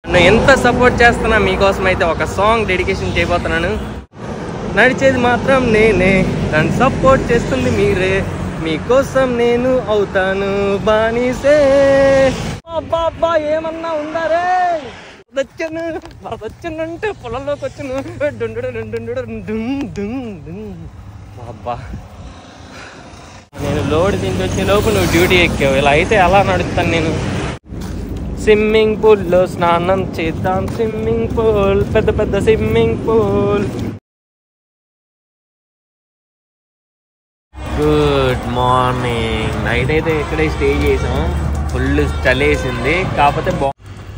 నన్ను ఎంత సపోర్ట్ చేస్తున్నా మీకోసం అయితే ఒక సాంగ్ డెడికేషన్ చేయబోతున్నాను నడిచేది మాత్రం నేనే నన్ను సపోర్ట్ చేస్తుంది మీరే మీకోసం నేను అవుతాను బానిసే అబ్బా అబ్బా ఏమన్నా ఉందారే వచ్చాను వచ్చానంటే పొలంలోకి వచ్చాను డుండు డుండు డుమ్ డుమ్ డుమ్ అబ్బా నేను లోడ్ దించి వచ్చే లోపు నువ్వు డ్యూటీ ఎక్కావు ఇలా అయితే ఎలా నడుస్తాను నేను స్విమ్మింగ్ పూల్లో స్నానం చేద్దాం స్విమ్మింగ్ పూల్ పెద్ద పెద్ద swimming pool good morning night అయితే ఇక్కడే స్టే చేసాం ఫుల్ చలేసింది కాకపోతే బా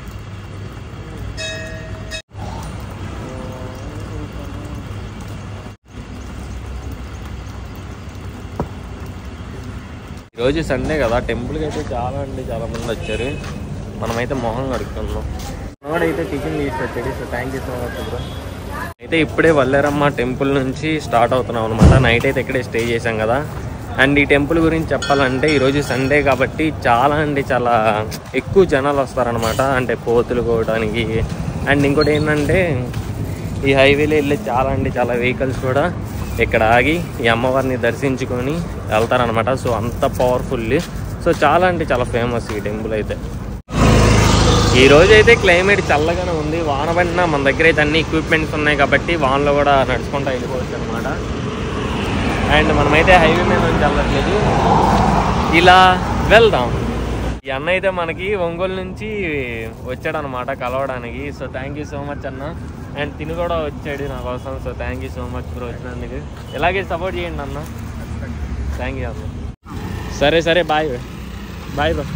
ఈరోజు సండే కదా టెంపుల్కి అయితే చాలా అండి చాలా మంది వచ్చారు మనమైతే మొహం కడుక్కున్నాం అయితే టిఫిన్ తీసుకొచ్చాడు so thank you so much bro అయితే ఇప్పుడే వల్లేరమ్మ టెంపుల్ నుంచి స్టార్ట్ అవుతున్నాం అనమాట నైట్ అయితే ఇక్కడే స్టే చేసాం కదా అండ్ ఈ టెంపుల్ గురించి చెప్పాలంటే ఈరోజు సండే కాబట్టి చాలా అండి చాలా ఎక్కువ జనాలు వస్తారనమాట అంటే కోతులు కోవడానికి అండ్ ఇంకోటి ఏంటంటే ఈ హైవేలో వెళ్ళే చాలా అండి చాలా వెహికల్స్ కూడా ఇక్కడ ఆగి ఈ అమ్మవారిని దర్శించుకొని వెళ్తారనమాట సో అంత పవర్ఫుల్ సో చాలా అంటే చాలా ఫేమస్ ఈ టెంపుల్ అయితే ఈ రోజు అయితే క్లైమేట్ చల్లగానే ఉంది వాన పడినా మన దగ్గర అయితే అన్ని ఎక్విప్మెంట్స్ ఉన్నాయి కాబట్టి వానలో కూడా నడుచుకుంటూ వెళ్ళిపోవచ్చు అనమాట అండ్ మనమైతే హైవే మీద నుంచి వెళ్ళట్లేదు ఇలా వెళ్దాం ఈ అన్న అయితే మనకి ఒంగోలు నుంచి వచ్చాడు అనమాట కలవడానికి so thank you so much అన్న అండ్ తిని కూడా వచ్చాడు నా కోసం so thank you so much bro వచ్చినందుకు ఇలాగే సపోర్ట్ చేయండి అన్న థ్యాంక్ యూ అన్న సరే సరే బాయ్ బాయ్ బాయ్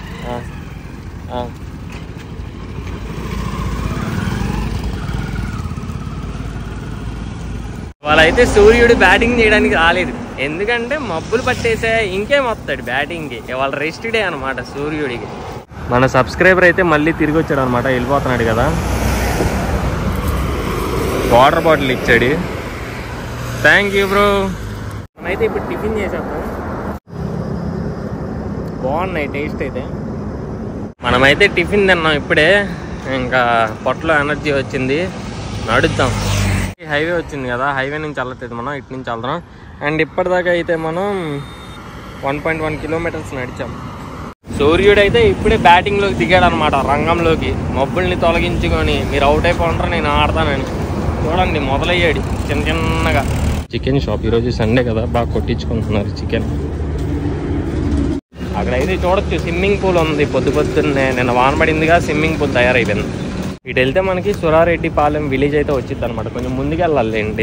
వాళ్ళైతే సూర్యుడు బ్యాటింగ్ చేయడానికి రాలేదు ఎందుకంటే మబ్బులు పట్టేసే ఇంకేం వస్తాడు బ్యాటింగ్కి ఇవాళ రెస్ట్ డే అనమాట సూర్యుడికి మన సబ్స్క్రైబర్ అయితే మళ్ళీ తిరిగి వచ్చాడు అనమాట వెళ్ళిపోతున్నాడు కదా వాటర్ బాటిల్ ఇచ్చాడు థ్యాంక్ యూ బ్రో మనమైతే ఇప్పుడు టిఫిన్ చేసేద్దాం బాగున్నాయి టేస్ట్ అయితే మనమైతే టిఫిన్ తిన్నాం ఇప్పుడే ఇంకా పొట్టలో ఎనర్జీ వచ్చింది నడుద్దాం ఈ హైవే వచ్చింది కదా హైవే నుంచి వెళ్ళట్లేదు మనం ఇటు నుంచి వెళ్తున్నాం అండ్ ఇప్పటిదాకా అయితే మనం వన్ పాయింట్ వన్ కిలోమీటర్స్ నడిచాం సూర్యుడు అయితే ఇప్పుడే బ్యాటింగ్లోకి దిగాడు అనమాట రంగంలోకి మబ్బుల్ని తొలగించుకొని మీరు అవుట్ అయిపోంటారు నేను ఆడతానని చూడండి మొదలయ్యాడు చిన్న చిన్నగా చికెన్ షాప్ ఈరోజు సండే కదా బాగా కొట్టించుకుంటున్నారు చికెన్ అక్కడైతే చూడొచ్చు స్విమ్మింగ్ పూల్ ఉంది పొద్దు పొద్దున్నే నిన్న వాన పడిందిగా స్విమ్మింగ్ పూల్ తయారైపోయింది ఇటు వెళ్తే మనకి సురారెడ్డి పాలెం విలేజ్ అయితే వచ్చింది అనమాట కొంచెం ముందుకు వెళ్ళాలండి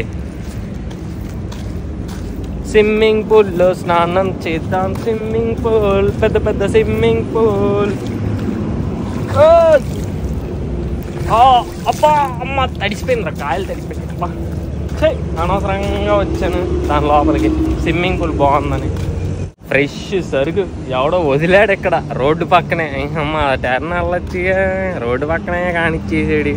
స్విమ్మింగ్ పూల్లో స్నానం చేద్దాం స్విమ్మింగ్ పూల్ పెద్ద పెద్ద స్విమ్మింగ్ పూల్ అబ్బా అమ్మ తడిసిపోయింది కాయలు తడిసిపోయింది అబ్బా ఛే, అనవసరంగా వచ్చాను దాని లోపలికి స్విమ్మింగ్ పూల్ బాగుందని ఫ్రెష్ సరుకు ఎవడో వదిలాడు ఇక్కడ రోడ్డు పక్కనే అమ్మ టర్న్ వెళ్ళొచ్చు రోడ్డు పక్కనే కానిచ్చేసాడు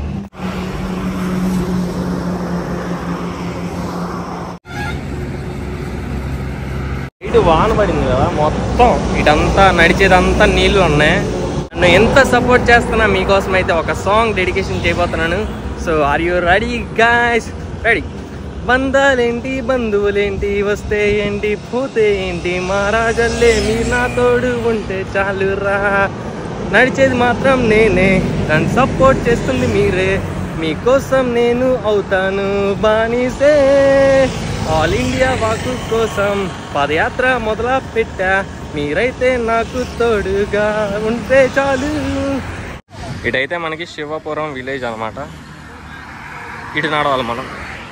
ఇటు వాన పడింది కదా మొత్తం ఇటంతా నడిచేదంతా నీళ్లు ఉన్నాయి నన్ను ఎంత సపోర్ట్ చేస్తున్నా మీకోసం అయితే ఒక సాంగ్ డెడికేషన్ చేయబోతున్నాను so are you ready guys ready బంధాలేంటి బంధువులేంటి వస్తే ఏంటి పోతే ఏంటి మహారాజల్లే మీరు నా తోడు ఉంటే చాలురా నడిచేది మాత్రం నేనే నన్ను సపోర్ట్ చేస్తుంది మీరే మీకోసం నేను అవుతాను బానిసే ఆల్ ఇండియా వాకు కోసం పదయాత్ర మొదలు పెట్టా మీరైతే నాకు తోడుగా ఉంటే చాలు ఇటైతే మనకి శివపురం విలేజ్ అనమాట ఇటు నడవాలి మనం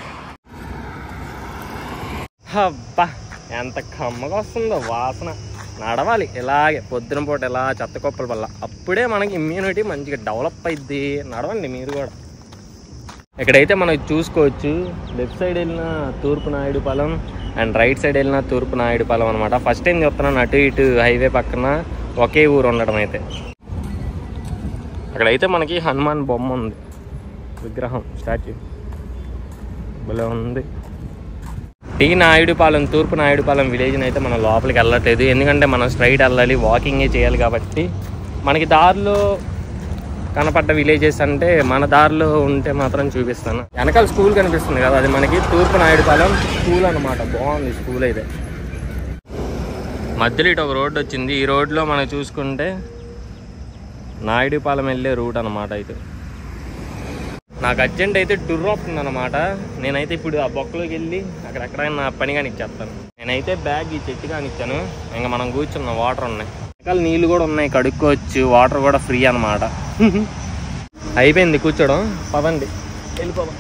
అబ్బా ఎంత కమ్మగా వస్తుందో వాసన నడవాలి ఇలాగే పొద్దున పూట ఇలా చెత్త కుప్పల వల్ల అప్పుడే మనకి ఇమ్యూనిటీ మంచిగా డెవలప్ అయింది నడవండి మీరు కూడా ఇక్కడైతే మనం చూసుకోవచ్చు లెఫ్ట్ సైడ్ వెళ్ళిన తూర్పు నాయుడుపాలెం అండ్ రైట్ సైడ్ వెళ్ళిన తూర్పు నాయుడుపాలెం అనమాట ఫస్ట్ టైం చెప్తున్నాను అటు ఇటు హైవే పక్కన ఒకే ఊరు ఉండడం అయితే అక్కడైతే మనకి హనుమాన్ బొమ్మ ఉంది విగ్రహం స్టాచ్యూ భలే ఉంది టీ నాయుడుపాలెం తూర్పు నాయుడుపాలెం విలేజ్ని అయితే మనం లోపలికి వెళ్ళట్లేదు ఎందుకంటే మనం స్ట్రైట్ వెళ్ళాలి వాకింగే చేయాలి కాబట్టి మనకి దారిలో కనపడ్డ విలేజెస్ అంటే మన దారిలో ఉంటే మాత్రం చూపిస్తాను వెనకాల స్కూల్ కనిపిస్తుంది కదా అది మనకి తూర్పు నాయుడుపాలెం స్కూల్ అనమాట బాగుంది స్కూల్ అయితే మధ్యలో ఇటు ఒక రోడ్డు వచ్చింది ఈ రోడ్లో మనం చూసుకుంటే నాయుడుపాలెం వెళ్ళే రూట్ అనమాట అయితే నాకు అర్జెంట్ అయితే టూర్ అవుతుంది అనమాట నేనైతే ఇప్పుడు ఆ బొక్కలోకి వెళ్ళి అక్కడెక్కడ నా పని కానీ ఇచ్చేస్తాను నేనైతే బ్యాగ్ ఈ చెట్టు కానీ ఇచ్చాను ఇంకా మనం కూర్చున్నాం వాటర్ ఉన్నాయి వెనకాల నీళ్ళు కూడా ఉన్నాయి కడుక్కోవచ్చు వాటర్ కూడా ఫ్రీ అనమాట అయిపోయింది కూర్చోడం పదండి వెళ్ళిపోదాం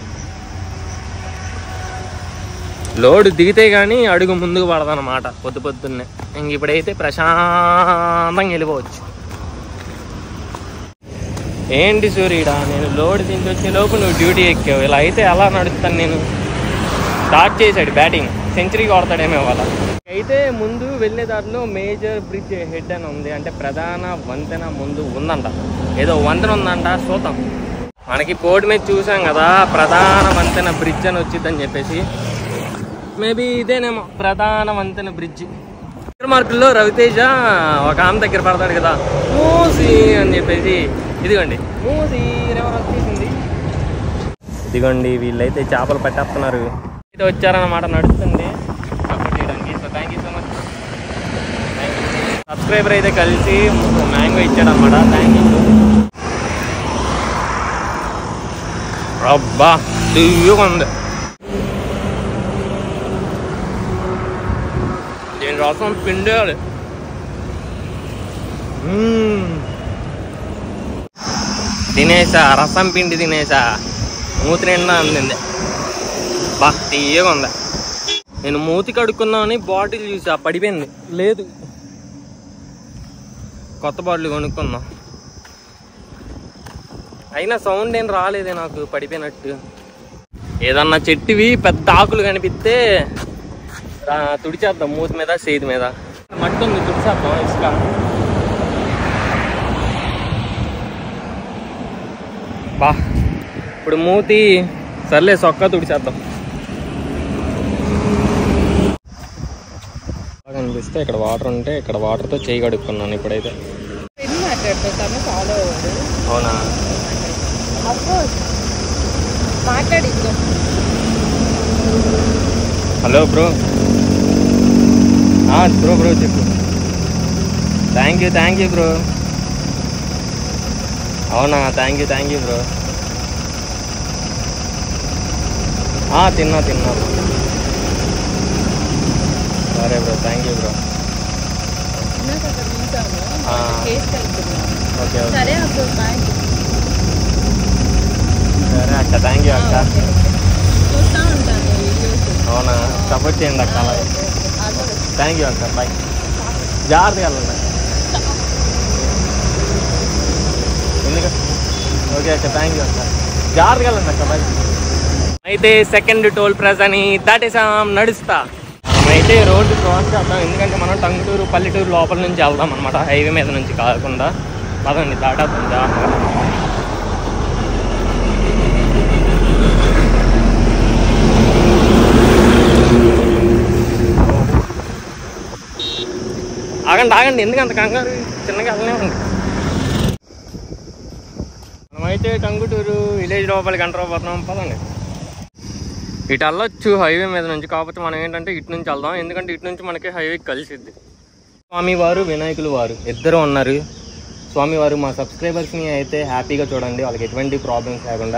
లోడ్ దిగితే కానీ అడుగు ముందుకు పడదన్నమాట పొద్దు పొద్దున్నే ఇంక ఇప్పుడైతే ప్రశాంతంగా వెళ్ళిపోవచ్చు ఏంటి సూర్యుడా నేను లోడ్ దించి వచ్చే లోపు నువ్వు డ్యూటీ ఎక్కావు ఇలా అయితే ఎలా నడుస్తాను నేను స్టార్ట్ చేశాడు బ్యాటింగ్ సెంచరీ కొడతాడేమో వాళ్ళ అయితే ముందు వెళ్ళే దారిలో మేజర్ బ్రిడ్జ్ హెడ్ అని ఉంది అంటే ప్రధాన వంతెన ముందు ఉందంట ఏదో వంతెన ఉందంట చూద్దాం మనకి బోర్డు మీద చూసాం కదా ప్రధాన వంతెన బ్రిడ్జ్ అని వచ్చిందని చెప్పేసి మేబీ ఇదేనేమో ప్రధాన వంతెన బ్రిడ్జ్ మార్కుల్లో రవితేజ ఒక ఆమె దగ్గర పడతాడు కదా మూసి అని చెప్పేసి ఇదిగోండి మూసి ఎవరు వచ్చేసింది ఇదిగోండి వీళ్ళైతే చేపలు పట్టేస్తున్నారు అయితే వచ్చారన్నమాట నడుస్తుంది సపోర్ట్ చేయడానికి so thank you so much subscriber అయితే కలిసి మ్యాంగో ఇచ్చాడనమాట థ్యాంక్ యూ రబ్బా దివ్యగా ఉంది దీని రసం పిండాలి మ్మ్. తినేసా రసం పిండి తినేసా మూతి నిండా అందింది బా తీయగా ఉంది నేను మూతి కడుక్కుందామని బాటిల్ చూసా పడిపోయింది లేదు కొత్త బాటిల్ కొనుక్కుందాం అయినా సౌండ్ ఏం రాలేదే నాకు పడిపోయినట్టు ఏదన్నా చెట్టువి పెద్ద ఆకులు కనిపిస్తే రా, తుడిచేద్దాం మూతి మీద చేతి మీద మట్టి ఉంది తుడిచేద్దాం ఇసుక బా ఇప్పుడు మూతి సర్లే సొక్క తుడిచేద్దాం బాగా అనిపిస్తే ఇక్కడ వాటర్ ఉంటే ఇక్కడ వాటర్తో చేయి కడుక్కున్నాను ఇప్పుడైతే పెన్ మాట్లాడుతాను ఫాలో అవ్వడు అవునా అఫ్కోర్స్ మాట్లాడి ఇదిగో హలో బ్రో బ్రో బ్రో చెప్పు thank you thank you bro అవునా thank you thank you bro తిన్నా తిన్నా bro. సరే బ్రో థ్యాంక్ యూ బ్రో ఇందాక అక్కడ చూసాము ఆ. కేసు కలుపుతున్నాం ఓకే ఓకే సరే అప్పుడు బాయ్ సరే అక్క థ్యాంక్ యూ అక్క ఓకే ఓకే చూస్తా ఉంటాను వీడియోస్ అవునా సపోర్ట్ చేయండి అక్క అలా థ్యాంక్ యూ అక్క బాయ్ జాగ్రత్తగా వెళ్ళండి ఎందుకు ఓకే అక్క థ్యాంక్ యూ అక్క జాగ్రత్తగా వెళ్ళండి అక్క బాయ్ అయితే సెకండ్ టోల్ ప్లాజా అని దాటేసాం నడుస్తా మనమైతే రోడ్డు క్రాస్ చేద్దాం ఎందుకంటే మనం టంగుటూరు పల్లెటూరు లోపల నుంచి వెళ్దాం అనమాట హైవే మీద నుంచి కాకుండా పదండి దాటేద్దాం జాగ్రత్తగా ఆగండి ఆగండి ఎందుకు అంత కంగారు చిన్నగా వెళ్ళనే ఉంది మనమైతే టంగుటూరు విలేజ్ లోపలికి ఎంటర్ అయిపోతున్నాం పదండి ఇటు వెళ్ళొచ్చు హైవే మీద నుంచి కాకపోతే మనం ఏంటంటే ఇటు నుంచి వెళ్దాం ఎందుకంటే ఇటు నుంచి మనకి హైవే కలిసిద్ది స్వామివారు వినాయకులు వారు ఇద్దరు ఉన్నారు స్వామివారు మా సబ్స్క్రైబర్స్ని అయితే హ్యాపీగా చూడండి వాళ్ళకి ఎటువంటి ప్రాబ్లమ్స్ లేకుండా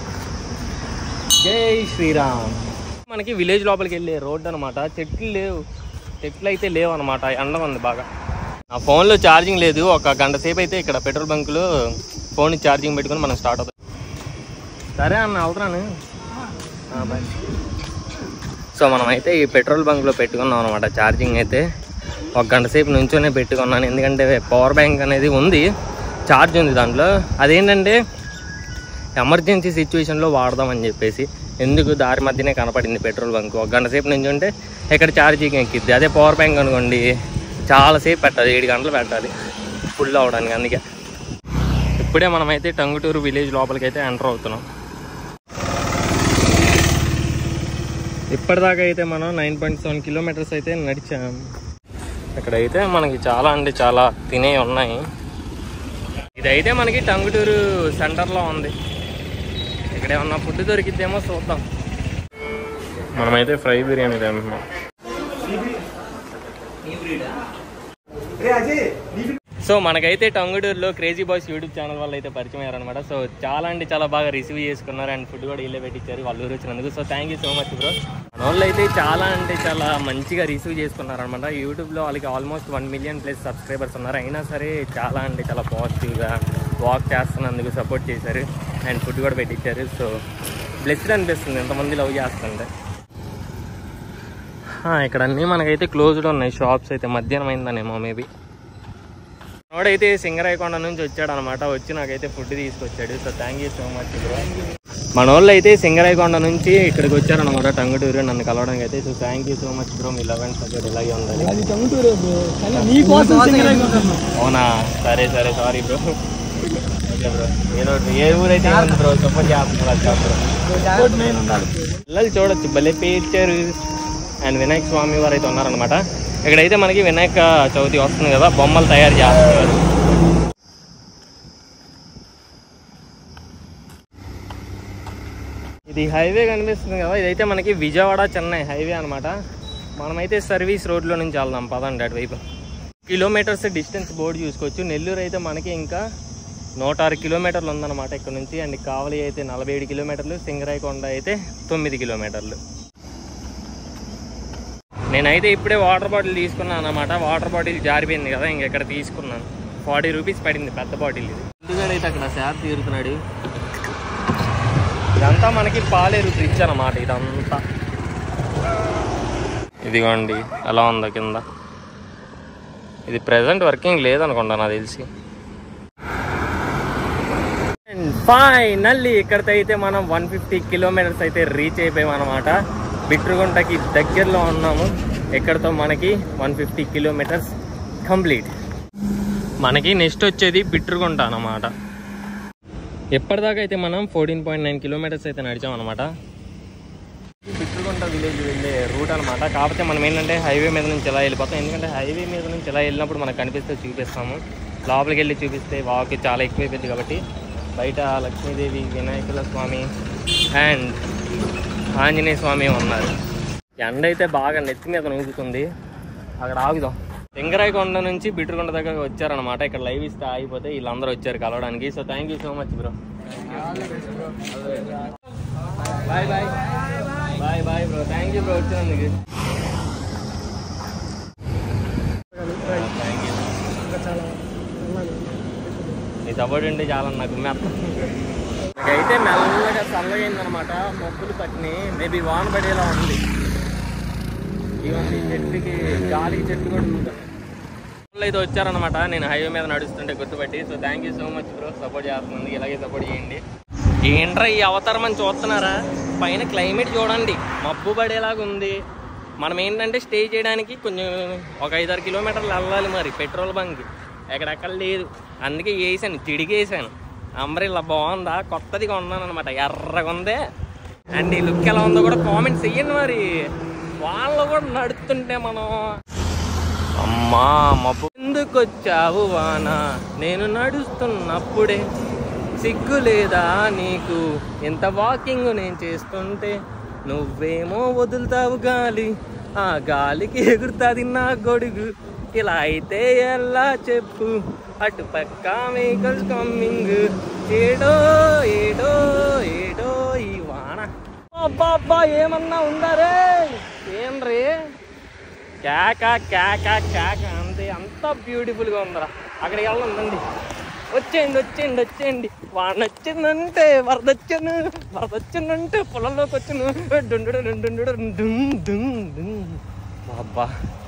జై శ్రీరామ్ మనకి విలేజ్ లోపలికి వెళ్ళే రోడ్డు అనమాట చెట్లు లేవు చెట్లు అయితే లేవు అనమాట ఎండ ఉంది బాగా నా ఫోన్లో ఛార్జింగ్ లేదు ఒక గంట సేపు అయితే ఇక్కడ పెట్రోల్ బంకులో ఫోన్ ఛార్జింగ్ పెట్టుకొని మనం స్టార్ట్ అవుతాం సరే అన్న వెళ్తున్నాను ఆ, బాయ్ సో మనం అయితే ఈ పెట్రోల్ బంక్లో పెట్టుకున్నాం అనమాట ఛార్జింగ్ అయితే ఒక గంట సేపు నుంచోనే పెట్టుకున్నాను ఎందుకంటే పవర్ బ్యాంక్ అనేది ఉంది ఛార్జ్ ఉంది దాంట్లో అదేంటంటే ఎమర్జెన్సీ సిచ్యువేషన్లో వాడదామని చెప్పేసి ఎందుకు దారి మధ్యనే కనపడింది పెట్రోల్ బంక్ ఒక గంట సేపు నుంచి ఉంటే ఇక్కడ ఛార్జింగ్ ఎక్కిద్ది అదే పవర్ బ్యాంక్ అనుకోండి చాలాసేపు పెట్టాలి ఏడు గంటలు పెట్టాలి ఫుల్ అవడానికి అందుకే ఇప్పుడే మనమైతే టంగుటూరు విలేజ్ లోపలికి అయితే ఎంటర్ అవుతున్నాం ఇప్పటిదాకా అయితే మనం నైన్ పాయింట్ సెవెన్ కిలోమీటర్స్ అయితే నడిచాం ఇక్కడైతే మనకి చాలా అంటే చాలా తినే ఉన్నాయి ఇదైతే మనకి టంగుటూరు సెంటర్లో ఉంది ఇక్కడ ఏమన్నా ఫుడ్ దొరికిద్దేమో చూద్దాం మనమైతే ఫ్రై బిర్యానీ తింటున్నాం సో మనకైతే టంగుటూరులో క్రేజీ బాయ్స్ యూట్యూబ్ ఛానల్ వాళ్ళు అయితే పరిచయం అయ్యారనమాట సో చాలా అంటే చాలా బాగా రిసీవ్ చేసుకున్నారు అండ్ ఫుడ్ కూడా ఇల్లే పెట్టించారు వాళ్ళు ఊరు వచ్చినందుకు so thank you so much bro మన వాళ్ళు అయితే చాలా అంటే చాలా మంచిగా రిసీవ్ చేసుకున్నారనమాట యూట్యూబ్లో వాళ్ళకి almost one million plus subscribers ఉన్నారు అయినా సరే చాలా అంటే చాలా పాజిటివ్గా వాక్ చేస్తున్నందుకు సపోర్ట్ చేశారు అండ్ ఫుడ్ కూడా పెట్టించారు సో బ్లెస్డ్ అనిపిస్తుంది ఎంతమంది లవ్ చేస్తుంటే ఆ, ఇక్కడ అన్నీ మనకైతే క్లోజ్డ్ ఉన్నాయి షాప్స్ అయితే మధ్యాహ్నం అయిందనేమో మేబీ వాడైతే సింగరాయకొండ నుంచి వచ్చాడు అనమాట వచ్చి నాకైతే ఫుడ్ తీసుకొచ్చాడు so thank you so much bro మన వాళ్ళు అయితే సింగరాయకొండ నుంచి ఇక్కడికి వచ్చారనమాట టంగుటూరు నన్ను కలవడానికి అయితే so thank you so much bro మీ లవ్ అండ్ సపోర్ట్ ఇలాగే ఉండాలి అది టంగుటూరు బ్రో కానీ నీ కోసం సింగరాయకొండ అవునా సరే సరే సారీ బ్రో ఓకే బ్రో ఏదో ఒకటి. ఏ ఊరైతే ఉంది బ్రో సపోర్ట్ చేస్తున్నారు బ్రో మెయిన్ ఉండాలి పిల్లలు చూడొచ్చు భలే పేర్చారు అండ్ వినాయక స్వామి వారు అయితే ఉన్నారనమాట ఇక్కడైతే మనకి వినాయక చవితి వస్తుంది కదా బొమ్మలు తయారు చేస్తున్నారు ఇది హైవే కనిపిస్తుంది కదా ఇదైతే మనకి విజయవాడ చెన్నై హైవే అనమాట మనమైతే సర్వీస్ రోడ్లో నుంచి వెళ్దాం పదండి అటువైపు కిలోమీటర్స్ డిస్టెన్స్ బోర్డు చూసుకోవచ్చు నెల్లూరు అయితే మనకి ఇంకా నూట ఆరు కిలోమీటర్లు ఉందన్నమాట ఇక్కడ నుంచి అండ్ కావలి అయితే నలభై ఏడు కిలోమీటర్లు సింగరాయకొండ అయితే తొమ్మిది కిలోమీటర్లు నేనైతే ఇప్పుడే వాటర్ బాటిల్ తీసుకున్నాను అనమాట వాటర్ బాటిల్ జారిపోయింది కదా ఇంకెక్కడ తీసుకున్నాను ఫార్టీ రూపీస్ పడింది పెద్ద బాటిల్ ఇది ఎందుకంటే అక్కడ శాప్ తీరుతున్నాడు ఇదంతా మనకి పాలేరు బ్రిడ్జ్ అనమాట ఇదంతా ఇదిగోండి ఎలా ఉందో కింద ఇది ప్రెసెంట్ వర్కింగ్ లేదనుకుంటా నాకు తెలిసి ఫైనల్లీ ఇక్కడితో అయితే మనం వన్ ఫిఫ్టీ కిలోమీటర్స్ అయితే రీచ్ అయిపోయాం అనమాట బిట్రుగుంటకి దగ్గరలో ఉన్నాము ఎక్కడితో మనకి వన్ ఫిఫ్టీ కిలోమీటర్స్ కంప్లీట్ మనకి నెక్స్ట్ వచ్చేది బిట్రుగుంట అన్నమాట ఎప్పటిదాకా అయితే మనం ఫోర్టీన్ పాయింట్ నైన్ కిలోమీటర్స్ అయితే నడిచాం అనమాట బిట్రుగుంట విలేజ్ వెళ్ళే రూట్ అనమాట కాకపోతే మనం ఏంటంటే హైవే మీద నుంచి ఎలా వెళ్ళిపోతాం ఎందుకంటే హైవే మీద నుంచి ఎలా వెళ్ళినప్పుడు మనకు కనిపిస్తే చూపిస్తాము లోపలికి వెళ్ళి చూపిస్తే వాక్ చాలా ఎక్కువైపోయింది కాబట్టి బయట లక్ష్మీదేవి వినాయకుల స్వామి అండ్ ఆంజనేయ స్వామి ఉన్నారు ఎండ అయితే బాగా నెత్తి మీద నూగుతుంది అక్కడ ఆగుదాం లింగరాయకొండ నుంచి బిట్రుకొండ దగ్గర వచ్చారనమాట ఇక్కడ లైవ్ ఇస్తే ఆగిపోతే వీళ్ళందరూ వచ్చారు కలవడానికి so thank you so much bro bye bye bye bye bro thank you bro వచ్చినందుకు థ్యాంక్ యూ నీ సపోర్ట్ ఉంటే చాలా నాకు నాకైతే మెల్లగా చల్లగైందనమాట మబ్బులు పట్టినాయి మేబీ వాన పడేలా ఉంది ఇవన్నీ చెట్టుకి గాలికి చెట్టు కూడా ఊగుతున్నాయి. వాళ్ళు అయితే వచ్చారనమాట నేను హైవే మీద నడుస్తుంటే గుర్తుపట్టి so thank you so much bro support చేస్తుంది ఇలాగే సపోర్ట్ చేయండి ఏంట్రా ఈ అవతారం అని చూస్తున్నారా పైన క్లైమేట్ చూడండి మబ్బు పడేలాగా ఉంది మనం ఏంటంటే స్టే చేయడానికి కొంచెం ఒక ఐదారు కిలోమీటర్లు వెళ్ళాలి మరి పెట్రోల్ బంక్ ఎక్కడెక్కడ లేదు అందుకే వేసాను తిడిగేసాను అంబ్రెల్లా బాగుందా కొత్తది కొన్నాను అనమాట ఎర్రగా ఉందే అండ్ ఈ లుక్ ఎలా ఉందో కూడా కామెంట్స్ చెయ్యండి మరి వాళ్ళు కూడా నడుస్తుంటే మనం అమ్మా మబ్బు ఎందుకు వచ్చావు వాన నేను నడుస్తున్నప్పుడే సిగ్గు లేదా నీకు ఎంత వాకింగ్ నేను చేస్తుంటే నువ్వేమో వదులుతావు గాలి ఆ గాలికి ఎగురుతుంది నా గొడుగు ఇలా అయితే ఎలా చెప్పు అటు పక్క వెహికల్స్ కమ్మింగ్ ఏడో ఏడో ఏడో ఈ వాన అబ్బా అబ్బా ఏమన్నా ఉందారే ఏం రే కేక కేక కేక అంతే అంత బ్యూటిఫుల్గా ఉందిరా అక్కడికి వెళ్ళండి వచ్చేయండి వచ్చేయండి వచ్చేయండి వాన వచ్చిందంటే వరద వచ్చాను వరద వచ్చిందంటే పొలంలోకి వచ్చాను డుండు డుండు డుమ్ డుమ్ డుమ్ అబ్బా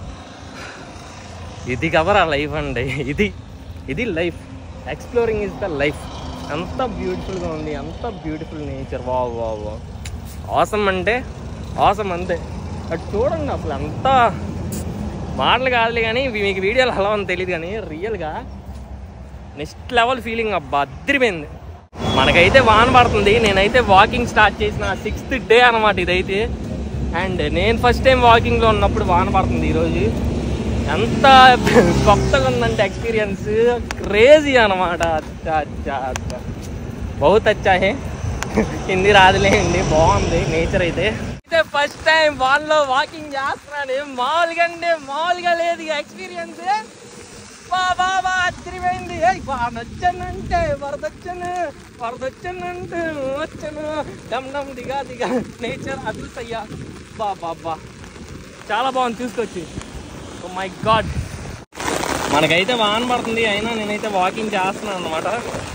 ఇది కవర్ ఆ లైఫ్ అండి ఇది ఇది life exploring is the life అంత బ్యూటిఫుల్గా ఉంది అంత బ్యూటిఫుల్ నేచర్ వా వా వా ఆసం అంటే ఆసం అంతే అటు చూడండి అసలు అంత మాటలు కాదులే కానీ ఇవి మీకు వీడియోలు అలా అని తెలియదు కానీ రియల్గా నెక్స్ట్ లెవెల్ ఫీలింగ్ అబ్బా అద్దరిపోయింది మనకైతే వాన పడుతుంది నేనైతే వాకింగ్ స్టార్ట్ చేసిన సిక్స్త్ డే అనమాట ఇదైతే అండ్ నేను ఫస్ట్ టైం వాకింగ్లో ఉన్నప్పుడు వాన పడుతుంది ఈరోజు ఎంత కొత్తగా ఉందంటే ఎక్స్పీరియన్స్ క్రేజీ అనమాట అచ్చా అచ్చా అచ్చా బహుత్ అచ్చా హే హిందీ రాదులేండి బాగుంది నేచర్ అయితే అయితే ఫస్ట్ టైం వాళ్ళలో వాకింగ్ చేస్తున్నాను మామూలుగా అండి మామూలుగా లేదు ఎక్స్పీరియన్స్ బా బా బా ఆశ్చర్యమైంది ఏయ్ బా నచ్చానంటే వరదొచ్చాను వరదొచ్చానంటే వచ్చాను డమ్ డమ్ దిగా దిగా నేచర్ అద్భుతయ్యా బా బా బా చాలా బాగుంది తీసుకొచ్చి ఓ మై గాడ్ మనకైతే వాన పడుతుంది అయినా నేనైతే వాకింగ్ చేస్తున్నాను అనమాట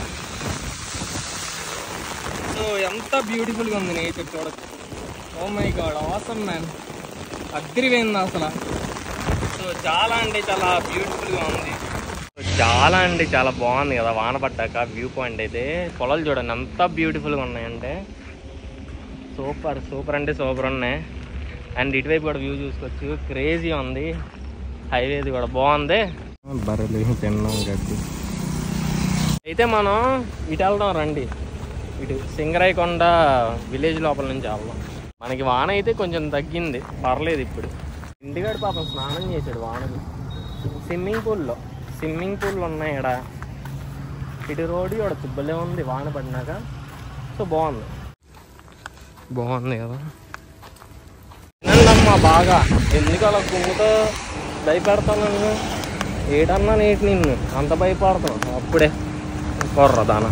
సో ఎంత బ్యూటిఫుల్గా ఉంది నేచర్ చూడచ్చు ఓ మై గాడ్ అవసరం మ్యాన్ అద్దరిపోయింది అసలు సో చాలా అంటే చాలా బ్యూటిఫుల్గా ఉంది సో చాలా అంటే చాలా బాగుంది కదా వాన పడ్డాక వ్యూ పాయింట్ అయితే పొలాలు చూడండి ఎంత బ్యూటిఫుల్గా ఉన్నాయంటే సూపర్ సూపర్ అంటే సూపర్ ఉన్నాయి అండ్ ఇటువైపు కూడా వ్యూ చూసుకోవచ్చు క్రేజీ ఉంది హైవేది కూడా బాగుంది బర్రెలు తిన్నాం గడ్డి అయితే మనం ఇటు వెళ్దాం రండి ఇటు సింగరాయకొండ విలేజ్ లోపల నుంచి వెళ్దాం మనకి వాన అయితే కొంచెం తగ్గింది పర్లేదు ఇప్పుడు ఇంటికాడు పాపం స్నానం చేశాడు వానకి స్విమ్మింగ్ పూల్లో స్విమ్మింగ్ పూల్ ఉన్నాయి ఇక్కడ ఇటు రోడ్డు కూడా తుబ్బలే ఉంది వాన పడినాక సో బాగుంది బాగుంది కదా తినండమ్మా బాగా ఎందుకు అలా కుమ్ముతో భయపెడతాను నన్ను ఏటన్నా నేటి నిన్ను అంత భయపడతాను అప్పుడే కొర్ర దాన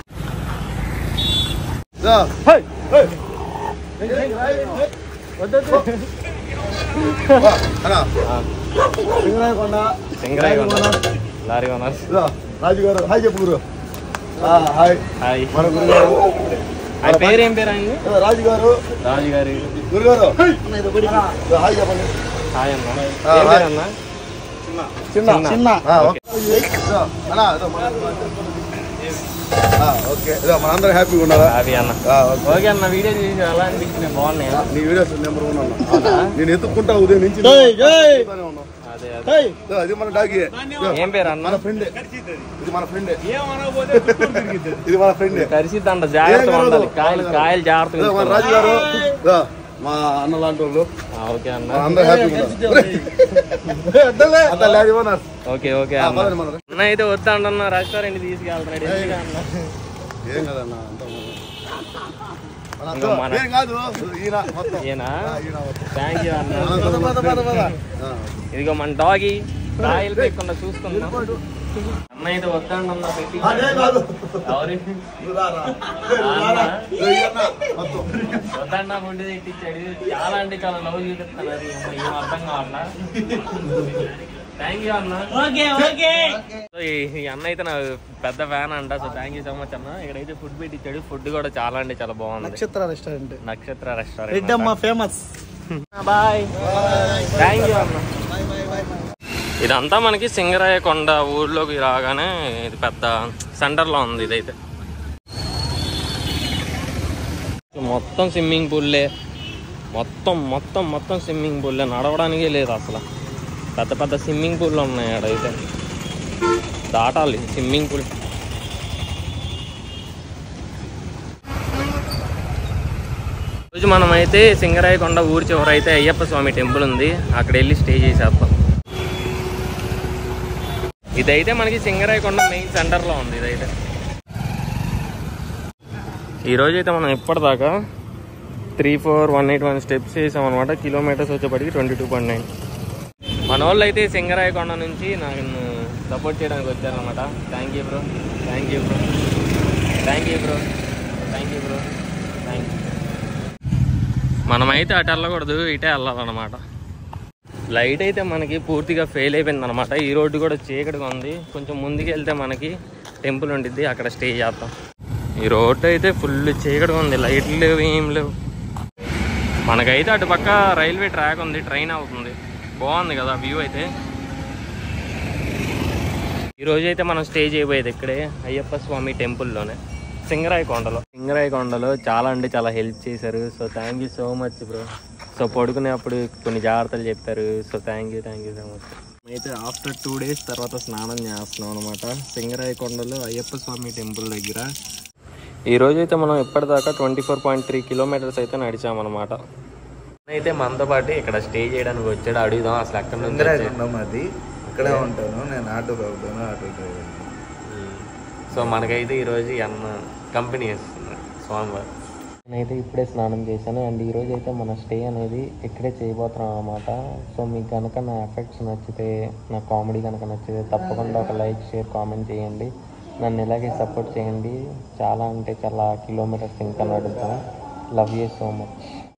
సింగరాయి లారీ ఓనర్స్ రాజు గారు హాయ్ చెప్పు గురు ఆ, హాయ్ హాయ్ మన గురుగారు ఆయన పేరు ఏం పేరు అండి ఏ, రాజు గారు రాజు గారి గురుగారు ఏ, హాయ్ చెప్పండి హాయ్ అన్న ఆ, ఏం హాయ్. పేరు అన్న చిన్న చిన్న. ఆ, ఓకే. ఇదో, అన్నా, ఇదో మన- ఆ, ఓకే ఇదో మనందరం హ్యాపీగా ఉన్నారా అవి అన్న ఆ, ఓకే. ఓకే అన్న వీడియో చూసి ఎలా అనిపించినాయి బాగున్నాయి నీ వీడియోస్ నెంబర్ వన్ అన్న అవునా నేను ఎత్తుక్కుంటా ఉదయం నుంచి చూస్తూనే ఉన్నాను. అదే అదే ఇదో, అది మన డాగి ఇదో, ఏం పేరు అన్న మన ఫ్రెండ్ ఇది మన ఫ్రెండ్ ఇది మన ఫ్రెండ్ కరిసిద్దంట జాగ్రత్తగా ఏం కాదు. ఉండాలి కాయలు కాయలు జాగ్రత్తగా ఇదో, మన రాజు ఉంచుకోవాలి. గారు ఇదో, మా అన్న లాంటి వాళ్ళు ఆ, ఓకే అన్న అందరూ హ్యాపీగా ఉన్నారు అంతా లేదు ఓనర్ ఓకే ఓకే ఆ, అన్న పదండి మన అన్న అయితే వద్దా అన్న రెస్టారెంట్ తీసుకెళ్తున్నాడు ఎందుకు అన్న ఏం కదన్నా అంతా మన ఇంకా మన- ఏం కాదు ఈయన మొత్తం ఏనా ఆ, ఈయన మొత్తం. థ్యాంక్ యూ అన్న ఆ, పద, పద, పద, పద. ఆ. ఇదిగో మన డాగి కాయలు పెట్టుకుండా చూసుకుందాం అన్న అయితే వద్దండి అన్న పెట్టి అదే కాదు ఎవరు నువ్వు రారా. అన్న ఇదో ఈయన మొత్తం వద్దన్న ఫుడ్ తెట్టించాడు చాలా అంటే చాలా లవ్ చూపిస్తాను అది ఏం అర్థం కావాలా థ్యాంక్ యూ అన్న ఓకే ఓకే ఈ అన్న అయితే నా పెద్ద ఫ్యాన్ అంట so thank you so much అన్న ఇక్కడైతే ఫుడ్ పెట్టించాడు ఫుడ్ కూడా చాలా అంటే చాలా బాగుంది Nakshatra restaurant Nakshatra restaurant Reddamma famous boy thank you అన్న ఇదంతా మనకి సింగరాయ కొండ ఊర్లోకి రాగానే ఇది పెద్ద సెంటర్లో ఉంది ఇదైతే మొత్తం స్విమ్మింగ్ పూల్లే మొత్తం మొత్తం మొత్తం స్విమ్మింగ్ పూల్లే నడవడానికే లేదు అసలు పెద్ద పెద్ద స్విమ్మింగ్ పూల్ ఉన్నాయి ఆడైతే దాటాలి స్విమ్మింగ్ పూల్ రోజు మనమైతే సింగరాయకొండ ఊరి చివర అయితే అయ్యప్ప స్వామి టెంపుల్ ఉంది అక్కడ వెళ్ళి స్టే చేసేద్దాం ఇదైతే మనకి సింగరాయకొండ మెయిన్ సెంటర్లో ఉంది ఇదైతే ఈరోజు అయితే మనం ఇప్పటిదాకా three four one eight one steps చేసాం అనమాట కిలోమీటర్స్ వచ్చేప్పటికి ట్వంటీ టూ పాయింట్ నైన్ మన వాళ్ళు అయితే సింగరాయకొండ నుంచి నాకు సపోర్ట్ చేయడానికి వచ్చారనమాట thank you bro thank you bro thank you bro thank you bro thank you మనమైతే అటు వెళ్ళకూడదు ఇటే వెళ్ళాలన్నమాట లైట్ అయితే మనకి పూర్తిగా ఫెయిల్ అయిపోయింది అనమాట ఈ రోడ్డు కూడా చీకటిగా ఉంది కొంచెం ముందుకు వెళ్తే మనకి టెంపుల్ ఉండిద్ది అక్కడ స్టే చేద్దాం ఈ రోడ్డు అయితే ఫుల్ చీకటిగా ఉంది లైట్లు లేవు ఏం లేవు మనకైతే అటు పక్క రైల్వే ట్రాక్ ఉంది ట్రైన్ అవుతుంది బాగుంది కదా వ్యూ అయితే ఈరోజు అయితే మనం స్టే చేయబోయేది ఇక్కడే అయ్యప్ప స్వామి టెంపుల్లోనే సింగరాయ కొండలో సింగరాయ కొండలో చాలా అంటే చాలా హెల్ప్ చేశారు so thank you so much bro so పడుకునేప్పుడు కొన్ని జాగ్రత్తలు చెప్పారు so thank you thank you so much అయితే ఆఫ్టర్ టూ డేస్ తర్వాత స్నానం చేస్తున్నాం అనమాట సింగరాయ కొండలో అయ్యప్ప స్వామి టెంపుల్ దగ్గర ఈ రోజు అయితే మనం ఇప్పటిదాకా twenty four point three kilometres అయితే నడిచామన్నమాట అయితే మనతో పాటు ఇక్కడ స్టే చేయడానికి వచ్చాడు అడుగుదాం అసలు ఎక్కడి నుంచి వచ్చాడు. ఇందిరాగుండం అది ఇక్కడే ఉంటాను నేను ఆటో తగ్గుతాను ఆటో డ్రైవర్ సో మనకైతే ఈరోజు ఈ అన్న కంపెనీ ఇస్తున్నాడు స్వామివారు నేనైతే ఇప్పుడే స్నానం చేశాను అండ్ ఈరోజు అయితే మన స్టే అనేది ఇక్కడే చేయబోతున్నాం అనమాట సో మీకు కనుక నా ఎఫెక్ట్స్ నచ్చితే నా కామెడీ కనుక నచ్చితే తప్పకుండా ఒక లైక్ షేర్ కామెంట్ చేయండి నన్ను ఇలాగే సపోర్ట్ చేయండి చాలా అంటే చాలా కిలోమీటర్స్ ఇంకా నడుద్దాం లవ్ యూ సో మచ్